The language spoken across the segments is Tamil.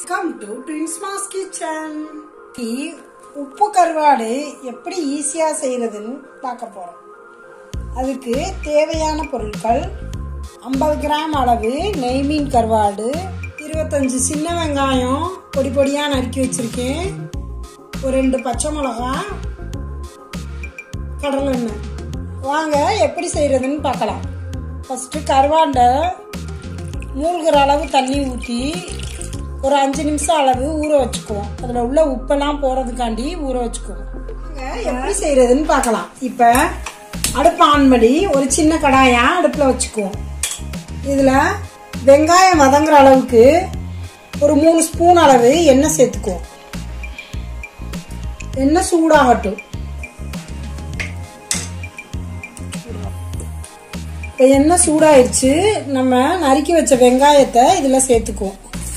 welcome to twins mass kitchen உப்பு கருவாடு எப்படி ஈஸியாக செய்கிறதுன்னு பார்க்க போகிறோம் அதுக்கு தேவையான பொருட்கள் ஐம்பது கிராம் அளவு நெய் மீன் கருவாடு இருபத்தஞ்சி சின்ன வெங்காயம் பொடி பொடியாக நறுக்கி வச்சுருக்கேன் ஒரு ரெண்டு பச்சை மிளகா கடலெண்ணெய் வாங்க எப்படி செய்கிறதுன்னு பார்க்கலாம் ஃபஸ்ட்டு கருவாண்டை மூழ்கிற அளவு தண்ணி ஊற்றி ஒரு அஞ்சு நிமிஷம் அளவு ஊற வச்சுக்குவோம் அதில் உள்ள உப்பெல்லாம் போகிறதுக்காண்டி ஊற வச்சுக்குவோம் எப்படி செய்கிறதுன்னு பார்க்கலாம் இப்போ அடுப்பு ஆன் பண்ணி ஒரு சின்ன கடாயாக அடுப்பில் வச்சுக்குவோம் இதில் வெங்காயம் வதங்குற அளவுக்கு ஒரு மூணு ஸ்பூன் அளவு எண்ணெய் சேர்த்துக்குவோம் எண்ணெய் சூடாகட்டும் இப்போ எண்ணெய் சூடாயிருச்சு நம்ம நறுக்கி வச்ச வெங்காயத்தை இதில் சேர்த்துக்குவோம்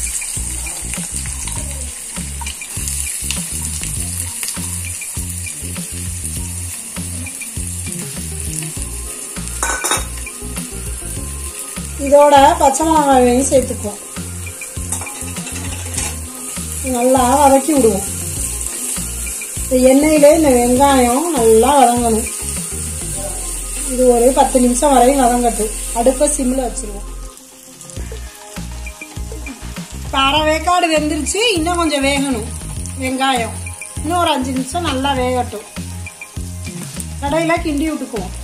இதோட பச்சை மிளகாயையும் சேர்த்துக்குவோம் நல்லா வதக்கி விடுவோம் இந்த எண்ணெயில இந்த வெங்காயம் நல்லா வதங்கணும் இது ஒரு பத்து நிமிஷம் வரையும் வதங்கட்டும் அடுப்பை சிம்மில் வச்சிருவோம் இப்போ அரை வேக்காடு வெந்துருச்சு இன்னும் கொஞ்சம் வேகணும் வெங்காயம் இன்னும் ஒரு அஞ்சு நிமிஷம் நல்லா வேகட்டும் கடையில் கிண்டி விட்டுக்குவோம்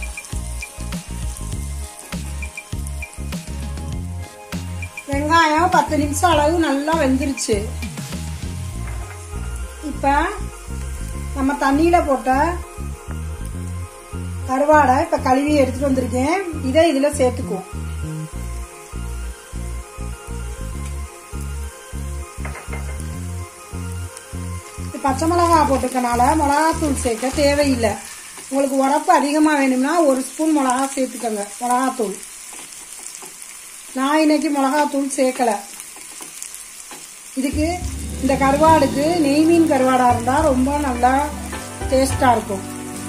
வெங்காயம் பத்து நிமிஷம் அளவு நல்லா வெந்துருச்சு இப்போ நம்ம தண்ணியில் போட்ட கருவாடை இப்போ கழுவி எடுத்துட்டு வந்திருக்கேன் இதை இதில் சேர்த்துக்குவோம் பச்சை மிளகா போட்டுக்கனால மிளகாத்தூள் சேர்க்க தேவையில்லை உங்களுக்கு உரப்பு அதிகமாக வேணும்னா ஒரு ஸ்பூன் மிளகா சேர்த்துக்கோங்க மிளகாத்தூள் நான் இன்னைக்கு மிளகாத்தூள் சேர்க்கலை இதுக்கு இந்த கருவாடுக்கு நெய் மீன் கருவாடாக இருந்தால் ரொம்ப நல்லா டேஸ்டாக இருக்கும்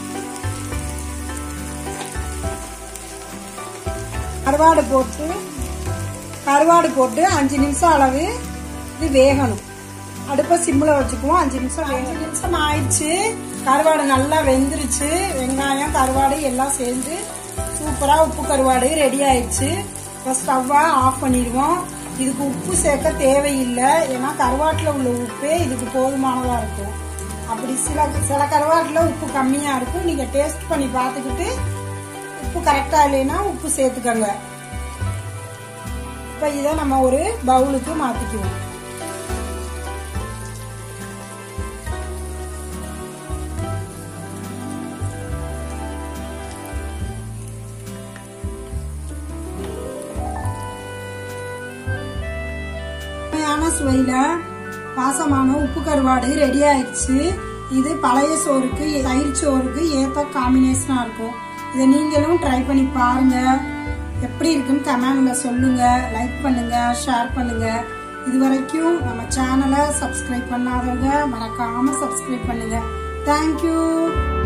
கருவாடு போட்டு கருவாடு போட்டு அஞ்சு நிமிஷம் அளவு இது வேகணும் அடுப்பை சிம்மில் வச்சுக்குவோம் அஞ்சு நிமிஷம் அஞ்சு நிமிஷம் ஆயிடுச்சு கருவாடு நல்லா வெந்துருச்சு வெங்காயம் கருவாடு எல்லாம் சேர்ந்து சூப்பராக உப்பு கருவாடு ரெடி ஆயிடுச்சு இப்போ ஸ்டவ்வை ஆஃப் பண்ணிடுவோம் இதுக்கு உப்பு சேர்க்க தேவையில்லை ஏன்னா கருவாட்டில் உள்ள உப்பே இதுக்கு போதுமானதாக இருக்கும் அப்படி சில சில கருவாட்டில் உப்பு கம்மியாக இருக்கும் நீங்கள் டேஸ்ட் பண்ணி பார்த்துக்கிட்டு உப்பு கரெக்டாக இல்லைன்னா உப்பு சேர்த்துக்கோங்க இப்போ இதை நம்ம ஒரு பவுலுக்கு மாற்றிக்குவோம் சுவையில பாசமான உப்பு கருவாடு ரெடி ஆயிடுச்சு இது பழைய சோறுக்கு தயிர் சோறுக்கு ஏத்த காம்பினேஷனா இருக்கும் இதை நீங்களும் ட்ரை பண்ணி பாருங்க எப்படி இருக்குன்னு கமெண்ட்ல சொல்லுங்க லைக் பண்ணுங்க ஷேர் பண்ணுங்க இது வரைக்கும் நம்ம சேனலை சப்ஸ்கிரைப் பண்ணாதவங்க மறக்காம சப்ஸ்கிரைப் பண்ணுங்க தேங்க்யூ